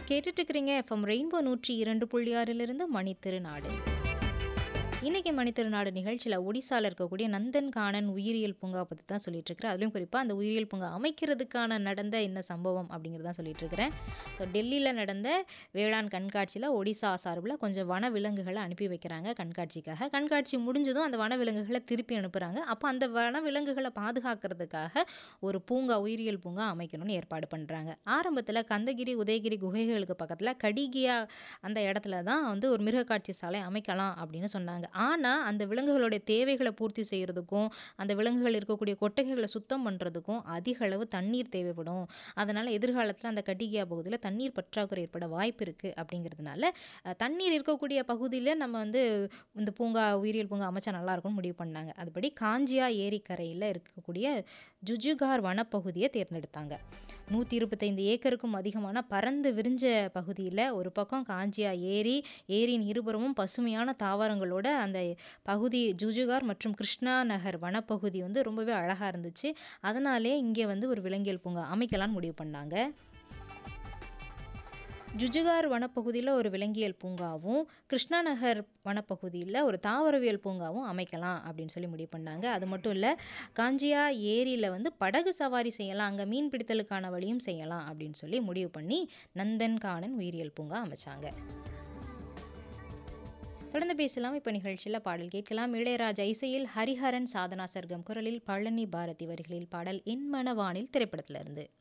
கேட்டுட்டு இருக்கிறீங்க FM rainbow நூற்றி இரண்டு புள்ளி ஆறிலிருந்து மணி திருநாடு இன்றைக்கி மணித்திருநாடு நிகழ்ச்சியில் ஒடிசாவில் இருக்கக்கூடிய நந்தன் கானன் உயிரியல் பூங்கா பற்றி தான் சொல்லிட்டு இருக்கிறேன் அதுலேயும் குறிப்பாக அந்த உயிரியல் பூங்கா அமைக்கிறதுக்கான நடந்த என்ன சம்பவம் அப்படிங்கிறது தான் சொல்லிட்டு இருக்கிறேன் ஸோ டெல்லியில் நடந்த வேளாண் கண்காட்சியில் ஒடிசா சார்பில் கொஞ்சம் வன விலங்குகளை அனுப்பி வைக்கிறாங்க கண்காட்சிக்காக கண்காட்சி முடிஞ்சதும் அந்த வன விலங்குகளை திருப்பி அனுப்புகிறாங்க அப்போ அந்த வன விலங்குகளை பாதுகாக்கிறதுக்காக ஒரு பூங்கா உயிரியல் பூங்கா அமைக்கணும்னு ஏற்பாடு பண்ணுறாங்க ஆரம்பத்தில் கந்தகிரி உதயகிரி குகைகளுக்கு பக்கத்தில் கடிகியா அந்த இடத்துல தான் வந்து ஒரு மிருகக்காட்சி சாலை அமைக்கலாம் அப்படின்னு சொன்னாங்க ஆனால் அந்த விலங்குகளுடைய தேவைகளை பூர்த்தி செய்கிறதுக்கும் அந்த விலங்குகள் இருக்கக்கூடிய கொட்டகைகளை சுத்தம் பண்ணுறதுக்கும் அதிக அளவு தண்ணீர் தேவைப்படும் அதனால் எதிர்காலத்தில் அந்த கட்டிகியா பகுதியில் தண்ணீர் பற்றாக்குறை ஏற்பட வாய்ப்பு இருக்குது அப்படிங்கிறதுனால அஹ், தண்ணீர் இருக்கக்கூடிய பகுதியில் நம்ம வந்து இந்த பூங்கா உயிரியல் பூங்கா அமைச்சா நல்லா இருக்கும்னு முடிவு பண்ணாங்க அதுபடி காஞ்சியா ஏரிக்கரையில் இருக்கக்கூடிய ஜுஜுகார் வனப்பகுதியை தேர்ந்தெடுத்தாங்க நூற்றி இருபத்தைந்து ஏக்கருக்கும் அதிகமான பறந்து விரிஞ்ச பகுதியில் ஒரு பக்கம் காஞ்சியா ஏரி ஏரியின் இருபுறமும் பசுமையான தாவரங்களோட அந்த பகுதி ஜுஜுகார் மற்றும் கிருஷ்ணா நகர் வனப்பகுதி வந்து ரொம்பவே அழகாக இருந்துச்சு அதனாலே இங்கே வந்து ஒரு விலங்கியல் பூங்கா அமைக்கலாம்னு முடிவு பண்ணாங்க ஜுஜுகார் வனப்பகுதியில் ஒரு விலங்கியல் பூங்காவும் கிருஷ்ணா நகர் வனப்பகுதியில் ஒரு தாவரவியல் பூங்காவும் அமைக்கலாம் அப்படின்னு சொல்லி முடிவு பண்ணாங்க அது மட்டும் இல்லை காஞ்சியா ஏரியில் வந்து படகு சவாரி செய்யலாம் அங்கே மீன் பிடித்தலுக்கான வழியும் செய்யலாம் அப்படின்னு சொல்லி முடிவு பண்ணி நந்தன் கானன் உயிரியல் பூங்கா அமைச்சாங்க தொடர்ந்து பேசலாம் இப்போ நிகழ்ச்சியில் பாடல் கேட்கலாம் இளையராஜா இசையில் ஹரிஹரன் சாதனா சர்க்கம் குரலில் பழனி பாரதி வரிகளில் பாடல் என் மனவானில் திரைப்படத்திலிருந்து